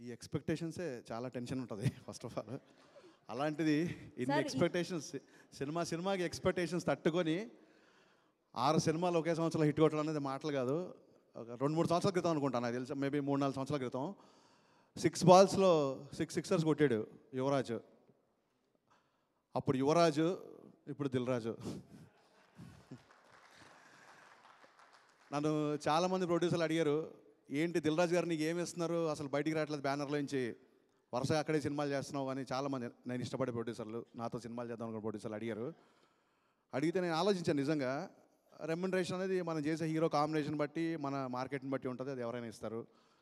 ఈ ఎక్స్పెక్టేషన్సే చాలా టెన్షన్ ఉంటుంది ఫస్ట్ ఆఫ్ ఆల్ అలాంటిది ఇన్ని Sir, ఈ- ఎక్స్పెక్టేషన్స్ సినిమా సినిమాకి ఎక్స్పెక్టేషన్స్ తట్టుకొని ఆరు సినిమాలు ఒకే సంవత్సరంలో హిట్ కొట్టడం అనేది మాటలు కాదు ఒక రెండు మూడు సంవత్సరాల క్రితం అనుకుంటాను నాకు తెలిసి మేబీ మూడు నాలుగు సంవత్సరాల క్రితం సిక్స్ బాల్స్లో సిక్స్ సిక్సర్స్ కొట్టాడు యువరాజ్ అప్పుడు యువరాజు ఇప్పుడు దిల్రాజు నన్ను చాలామంది ప్రొడ్యూసర్లు అడిగారు ఏంటి దిల్రాజు గారు నీకు ఏమి ఇస్తున్నారు అసలు బయటికి రావట్లేదు బ్యానర్లో నుంచి వరుసగా అక్కడే సినిమాలు చేస్తున్నావు అని చాలామంది నేను ఇష్టపడే ప్రొడ్యూసర్లు నాతో సినిమాలు చేద్దాం అనుకున్న ప్రొడ్యూసర్లు అడిగారు అడిగితే నేను ఆలోచించాను నిజంగా రెమ్యునరేషన్ అనేది మనం చేసే హీరో కాంబినేషన్ బట్టి మన మార్కెట్ని బట్టి ఉంటుంది అది ఎవరైనా ఇస్తారు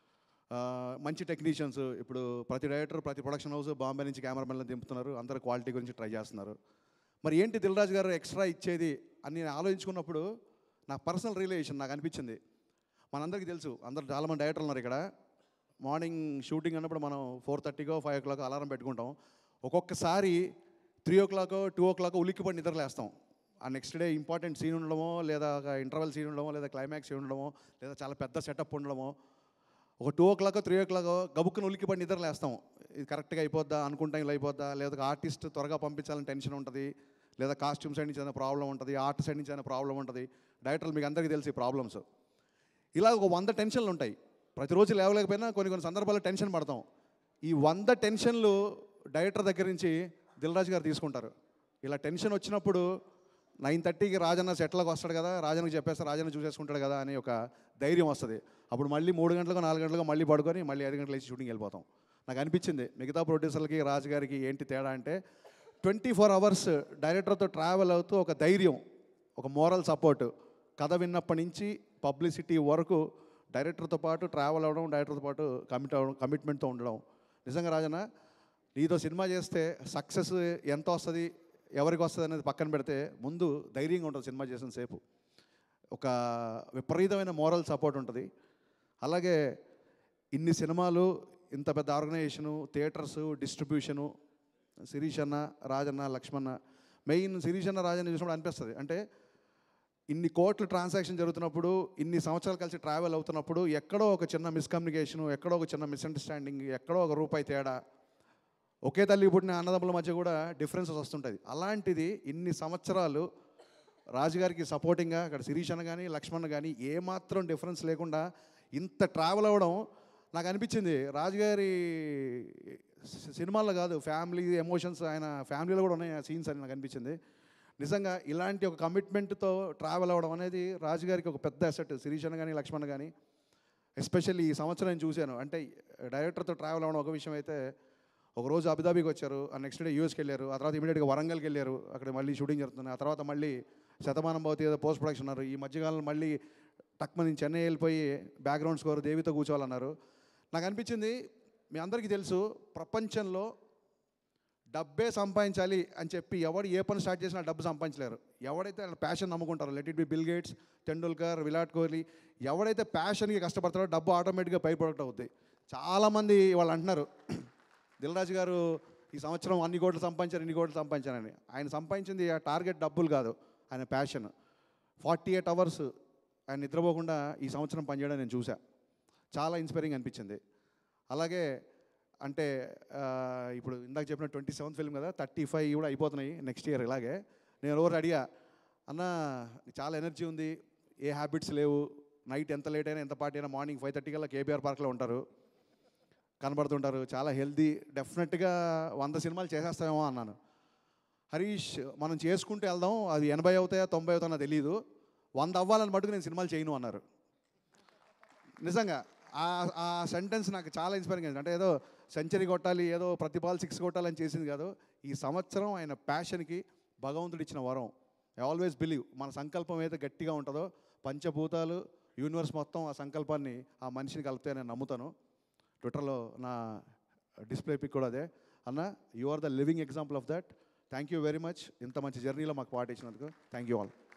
ఆ, మంచి టెక్నీషియన్స్ ఇప్పుడు ప్రతి డైరెక్టర్ ప్రతి ప్రొడక్షన్ హౌస్ బాంబే నుంచి కెమెరామెన్లను దింపుతున్నారు అందరూ క్వాలిటీ గురించి ట్రై చేస్తున్నారు మరి ఏంటి దిల్రాజు గారు ఎక్స్ట్రా ఇచ్చేది అని నేను ఆలోచించుకున్నప్పుడు నా పర్సనల్ రిలేషన్ నాకు అనిపించింది మనందరికీ తెలుసు అందరు చాలామంది డైరెక్టర్లు ఉన్నారు ఇక్కడ మార్నింగ్ షూటింగ్ అన్నప్పుడు మనం ఫోర్ థర్టీకో ఫైవ్ ఓ క్లాక్ అలారం పెట్టుకుంటాం ఒక్కొక్కసారి three o'clock two o'clock ఉలిక్కిపడి నిద్రలేస్తాం ఆ నెక్స్ట్ డే ఇంపార్టెంట్ సీన్ ఉండడమో లేదా ఇంటర్వెల్ సీన్ ఉండడమో లేదా క్లైమాక్స్ సీన్ ఉండడమో లేదా చాలా పెద్ద సెటప్ ఉండడమో ఒక two o'clock three o'clock గబుక్కున ఉలిక్కిపడి నిద్రలేస్తాం ఇది కరెక్ట్గా అయిపోద్దా అనుకుంటా ఇలా అయిపోద్దా లేదా ఆర్టిస్ట్ త్వరగా పంపించాలని టెన్షన్ ఉంటుంది లేదా కాస్ట్యూమ్ సైడ్ నుంచి ఏదైనా ప్రాబ్లం ఉంటుంది ఆర్ట్ సైడ్ నుంచి ఏదైనా ప్రాబ్లం ఉంటుంది డైరెక్టర్లు మీకు అందరికీ తెలిసి ప్రాబ్లమ్స్ ఇలా ఒక వంద టెన్షన్లు ఉంటాయి ప్రతిరోజు లేవలేకపోయినా కొన్ని కొన్ని సందర్భాల్లో టెన్షన్ పడతాం ఈ వంద టెన్షన్లు డైరెక్టర్ దగ్గర నుంచి దిల్రాజు గారు తీసుకుంటారు ఇలా టెన్షన్ వచ్చినప్పుడు నైన్ థర్టీకి రాజన్న సెట్లకు వస్తాడు కదా రాజన్నకి చెప్పేస్తే రాజన్న చూసేసుకుంటాడు కదా అని ఒక ధైర్యం వస్తుంది అప్పుడు మళ్ళీ మూడు గంటలకు నాలుగు గంటలకు మళ్ళీ పడుకొని మళ్ళీ ఐదు గంటలకు లేచి షూటింగ్ వెళ్ళిపోతాం నాకు అనిపించింది మిగతా ప్రొడ్యూసర్లకి రాజు గారికి ఏంటి తేడా అంటే ట్వంటీ ఫోర్ అవర్స్ డైరెక్టర్తో ట్రావెల్ అవుతూ ఒక ధైర్యం ఒక మోరల్ సపోర్ట్ కథ విన్నప్పటి నుంచి పబ్లిసిటీ వరకు డైరెక్టర్తో పాటు ట్రావెల్ అవ్వడం డైరెక్టర్తో పాటు కమిట్ అవ్వడం కమిట్మెంట్తో ఉండడం నిజంగా రాజన్న నీతో సినిమా చేస్తే సక్సెస్ ఎంత వస్తుంది ఎవరికి వస్తుంది అనేది పక్కన పెడితే ముందు ధైర్యంగా ఉంటుంది సినిమా చేసిన సేపు ఒక విపరీతమైన మోరల్ సపోర్ట్ ఉంటుంది అలాగే ఇన్ని సినిమాలు ఇంత పెద్ద ఆర్గనైజేషను థియేటర్స్ డిస్ట్రిబ్యూషను శిరీష్ అన్న రాజన్న లక్ష్మణ మెయిన్ శిరీష్ అన్న రాజన్న చూసినప్పుడు అనిపిస్తుంది అంటే ఇన్ని కోట్ల ట్రాన్సాక్షన్ జరుగుతున్నప్పుడు ఇన్ని సంవత్సరాలు కలిసి ట్రావెల్ అవుతున్నప్పుడు ఎక్కడో ఒక చిన్న మిస్కమ్యూనికేషను ఎక్కడో ఒక చిన్న మిస్అండర్స్టాండింగ్ ఎక్కడో ఒక రూపాయి తేడా ఒకే తల్లి పుట్టిన అన్నదమ్ముల మధ్య కూడా డిఫరెన్సెస్ వస్తుంటుంది అలాంటిది ఇన్ని సంవత్సరాలు రాజుగారికి సపోర్టింగ్గా అక్కడ శిరీష్ అన్న కానీ లక్ష్మణ్ కానీ ఏమాత్రం డిఫరెన్స్ లేకుండా ఇంత ట్రావెల్ అవ్వడం నాకు అనిపించింది రాజుగారి సి- సినిమాల్లో కాదు ఫ్యామిలీ ఎమోషన్స్ ఆయన ఫ్యామిలీలో కూడా ఉన్నాయి ఆ సీన్స్ అని నాకు అనిపించింది నిజంగా ఇలాంటి ఒక కమిట్మెంట్తో ట్రావెల్ అవ్వడం అనేది రాజుగారికి ఒక పెద్ద అసెట్ శిరీష్ అన్న కానీ లక్ష్మణ్ కానీ ఎస్పెషల్లీ ఈ సంవత్సరం నేను చూశాను అంటే డైరెక్టర్తో ట్రావెల్ అవ్వడం ఒక విషయం అయితే ఒక రోజు అబుదాబీకి వచ్చారు ఆ నెక్స్ట్ డే యూఎస్కి వెళ్ళారు ఆ తర్వాత ఇమీడియట్గా వరంగల్కి వెళ్ళారు అక్కడ మళ్ళీ షూటింగ్ జరుగుతుంది ఆ తర్వాత మళ్ళీ శతమానం భవతి ఏదో పోస్ట్ ప్రొడక్షన్ ఉన్నారు ఈ మధ్యకాలంలో మళ్ళీ టక్మని చెన్నై వెళ్ళిపోయి బ్యాక్గ్రౌండ్ స్కోర్ దేవితో కూర్చోవాలన్నారు నాకు అనిపించింది మీ అందరికీ తెలుసు ప్రపంచంలో డబ్బే సంపాదించాలి అని చెప్పి ఎవడు ఏ పని స్టార్ట్ చేసినా డబ్బు సంపాదించలేరు ఎవడైతే ప్యాషన్ నమ్ముకుంటారో let it be Bill Gates Tendulkar Virat Kohli ఎవడైతే ప్యాషన్కి కష్టపడతారో డబ్బు ఆటోమేటిక్గా పై ప్రొడక్ట్ అవుద్ది చాలామంది వాళ్ళు అంటున్నారు దిల్రాజు గారు ఈ సంవత్సరం అన్ని కోట్లు సంపాదించారు ఇన్ని కోట్లు సంపాదించారని ఆయన సంపాదించింది ఆ టార్గెట్ డబ్బులు కాదు ఆయన ప్యాషన్ ఫార్టీ ఎయిట్ అవర్స్ ఆయన నిద్రపోకుండా ఈ సంవత్సరం పనిచేయడం నేను చూసా చాలా ఇన్స్పైరింగ్ అనిపించింది అలాగే అంటే ఆ, ఇప్పుడు ఇందాక చెప్పిన ట్వంటీ సెవెంత్ ఫిల్మ్ కదా థర్టీ ఫైవ్ కూడా అయిపోతున్నాయి నెక్స్ట్ ఇయర్ ఇలాగే నేను ఎవరు అడిగా అన్న నీకు చాలా ఎనర్జీ ఉంది ఏ హ్యాబిట్స్ లేవు నైట్ ఎంత లేట్ అయినా ఎంత పార్టీ అయినా మార్నింగ్ ఫైవ్ థర్టీ కల్లా కేబీఆర్ పార్క్లో ఉంటారు కనబడుతుంటారు చాలా హెల్దీ డెఫినెట్గా వంద సినిమాలు చేసేస్తామేమో అన్నాను హరీష్ మనం చేసుకుంటూ వెళ్దాం అది ఎనభై అవుతాయా తొంభై అవుతాయో నాకు తెలియదు వంద అవ్వాలని మటుకు నేను సినిమాలు చేయను అన్నారు నిజంగా ఆ ఆ సెంటెన్స్ నాకు చాలా ఇన్స్పైరింగ్ అయింది అంటే ఏదో సెంచరీ కొట్టాలి ఏదో ప్రతి బాల్ సిక్స్ కొట్టాలని చేసింది కాదు ఈ సంవత్సరం ఆయన ప్యాషన్కి భగవంతుడు ఇచ్చిన వరం ఐ ఆల్వేస్ బిలీవ్ మన సంకల్పం ఏదైతే గట్టిగా ఉంటుందో పంచభూతాలు యూనివర్స్ మొత్తం ఆ సంకల్పాన్ని ఆ మనిషిని కలిపితే నేను నమ్ముతాను ట్విట్టర్లో నా డిస్ప్లే పిక్ కూడా అదే అన్న you are the living example of that thank you very much ఇంత మంచి జర్నీలో మాకు పార్ట్ ఇచ్చినందుకు థ్యాంక్ యూ ఆల్